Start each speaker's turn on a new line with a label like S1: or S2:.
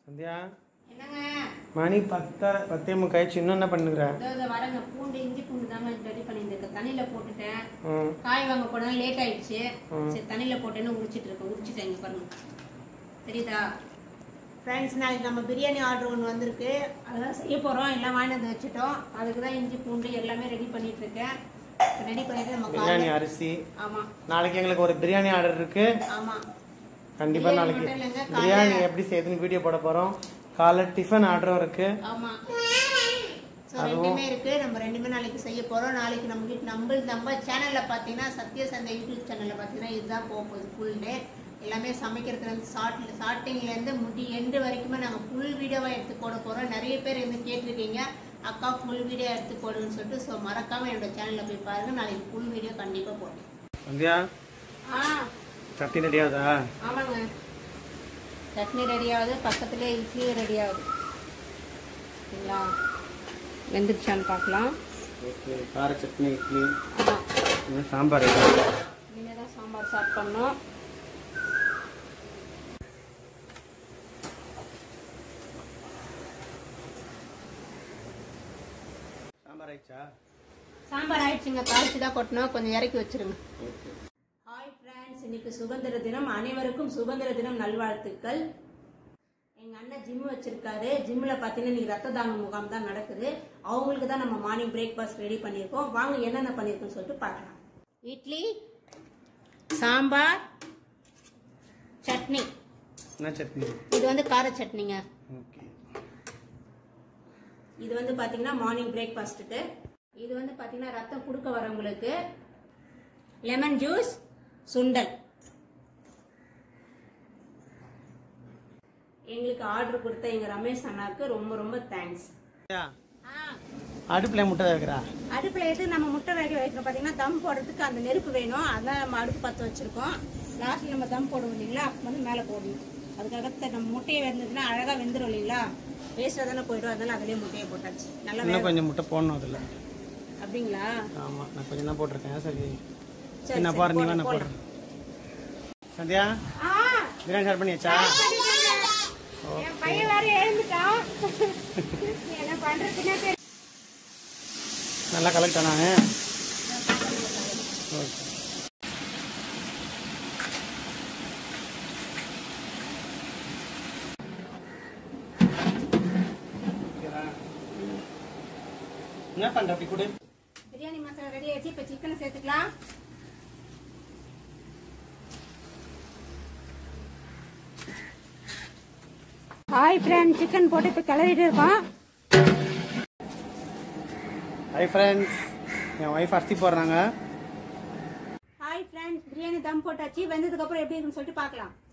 S1: சந்தியா
S2: என்னங்க
S1: மணி பத்தரை பத்தே முக்காய்ச்சி இன்னும் என்ன பண்ணுகிற
S2: இதோ இதோ வரங்க பூண்டு இஞ்சி பூண்டு தாங்க ரெடி பண்ணியிருந்தேன் தண்ணியில போட்டுட்டேன்
S1: ம்
S2: காய் வாங்க போனது லேட் ஆயிடுச்சு
S1: ம்.
S2: சரி தண்ணியில போட்டேன்னு உரிச்சிட்டு இருக்கேன் உரிச்சிட்டேன் இங்க பாருங்க தெரியுதா ஃப்ரெண்ட்ஸ் நாளைக்கு நம்ம பிரியாணி ஆர்டர் ஒன்று வந்திருக்கு அதான் செய்ய போகிறோம் எல்லாம் வாங்கி வந்து வச்சுட்டோம் அதுக்கு தான் இஞ்சி பூண்டு எல்லாமே ரெடி பண்ணிட்டு இருக்கேன் ரெடி பண்ணிட்டு நம்ம
S1: பிரியாணி
S2: காலையில
S1: அரிசி
S2: ஆமாம்
S1: நாளைக்கு எங்களுக்கு ஒரு பிரியாணி ஆர்டர் இருக்கு
S2: ஆமாம்
S1: கண்டிப்பா
S2: பிரியாணி
S1: நாளைக்கு
S2: மட்டும் இல்லைங்க, காலைல-
S1: பிரியாணி எப்படி செய்யுதுன்னு வீடியோ போட போறோம் காலை டிஃபன் ஆர்டரும் இருக்கு
S2: ஆமா ஸோ ரெண்டுமே இருக்கு நம்ம ரெண்டுமே நாளைக்கு செய்ய போறோம் நாளைக்கு நம்ம வீட்டு நம்ம நம்ம சேனல்ல பாத்தீங்கன்னா சத்ய சந்தை யூடியூப் சேனல்ல பாத்தீங்கன்னா இதுதான் போக போகுது ஃபுல் டே எல்லாமே சமைக்கிறதுல இருந்து ஸ்டார்ட் ஸ்டார்டிங்ல இருந்து முடி எண்டு வரைக்குமே நாங்க ஃபுல் வீடியோவா எடுத்து போட போறோம் நிறைய பேர் வந்து கேட்டிருக்கீங்க அக்கா ஃபுல் வீடியோ எடுத்து போடுன்னு சொல்லிட்டு ஸோ மறக்காம என்னோட சேனல்ல போய் பாருங்க நாளைக்கு ஃபுல் வீடியோ கண்டிப்பா போடுறேன்
S1: சந்தியா
S2: ஆ
S1: சட்னி ரெடியாகுதா
S2: ஆமாங்க சட்னி ரெடி ஆகுது பக்கத்துலேயே இட்லியும் ரெடி ஆகுது சரிங்களா வெந்துருச்சான்னு பார்க்கலாம்
S1: ஓகே கார சட்னி இட்லி
S2: ஆமாம்
S1: இன்னும் சாம்பார்
S2: இனிமேல் தான் சாம்பார் ஸ்டார்ட் பண்ணோம்
S1: சாம்பார் ஆயிடுச்சா
S2: சாம்பார் ஆயிடுச்சுங்க தாளிச்சு தான் கொட்டணும் கொஞ்சம் இறக்கி வச்சிருங்க
S1: ஓகே
S2: ஹாய் ஃப்ரெண்ட்ஸ் இன்னைக்கு சுதந்திர தினம் அனைவருக்கும் சுதந்திர தினம் நல்வாழ்த்துக்கள் எங்க அண்ணன் ஜிம் வச்சிருக்காரு ஜிம்ல பாத்தீங்கன்னா இன்னைக்கு ரத்த தான முகாம் தான் நடக்குது அவங்களுக்கு தான் நம்ம மார்னிங் பிரேக்ஃபாஸ்ட் ரெடி பண்ணியிருக்கோம் வாங்க என்னென்ன பண்ணியிருக்கோம்னு சொல்லிட்டு பார்க்கலாம் இட்லி சாம்பார் சட்னி
S1: என்ன சட்னி
S2: இது வந்து கார சட்னிங்க
S1: ஓகே
S2: இது வந்து பாத்தீங்கன்னா மார்னிங் பிரேக்ஃபாஸ்ட்டுக்கு இது வந்து பாத்தீங்கன்னா ரத்தம் கொடுக்க வரவங்களுக்கு லெமன் ஜூஸ் சுண்டல் எங்களுக்கு ஆர்டர் கொடுத்த எங்க ரமேஷ் அண்ணாக்கு ரொம்ப ரொம்ப தேங்க்ஸ்
S1: அடுப்பில் முட்டை வைக்கிறா
S2: அடுப்புல எது நம்ம முட்டை வேக வைக்கிறோம் பாத்தீங்கன்னா தம் போடுறதுக்கு அந்த நெருப்பு வேணும் அதான் நம்ம அடுப்பு பத்த வச்சிருக்கோம் லாஸ்ட்ல நம்ம தம் போடுவோம் இல்லைங்களா அப்ப வந்து மேல போடணும் அதுக்காக த- நம்ம முட்டையை வெந்ததுன்னா அழகா வெந்துடும் இல்லைங்களா வேஸ்டா தானே போயிடும் அதனால அதுலயே முட்டையை போட்டாச்சு நல்லா
S1: இன்னும்
S2: வேக
S1: கொஞ்சம் முட்டை போடணும் அதில்
S2: அப்படிங்களா
S1: ஆமாம் நான் கொஞ்சம் தான் போட்டிருக்கேன் சரி
S2: சரி,
S1: என்ன
S2: சரி,
S1: பாரு நீ
S2: போடலாம்,
S1: நான் போடுறேன் சந்தியா பிரியாணி ஸ்டார்ட் பண்ணியாச்சா
S2: என் பையன் வேற எழுந்துட்டான் என்ன பண்றதுன்னே தெரியல
S1: நல்லா கலெக்ட் நான் ஓகே என்ன பண்ற அப்படி கூட
S2: பிரியாணி மசாலா ரெடி ஆயிடுச்சு இப்ப சிக்கனை சேர்த்துக்கலாம் ஹாய் ஃப்ரெண்ட் சிக்கன் போட்டு இப்போ கிளறிட்டு இருக்கோம்
S1: ஹை ஃப்ரெண்ட்ஸ் என் ஒய்ஃப் அரிசி போடுறாங்க
S2: ஹாய் ஃப்ரெண்ட்ஸ் பிரியாணி தம் போட்டாச்சு வெந்ததுக்கு அப்புறம் எப்படி இருக்குன்னு சொல்லிட்டு பார்க்கலாம்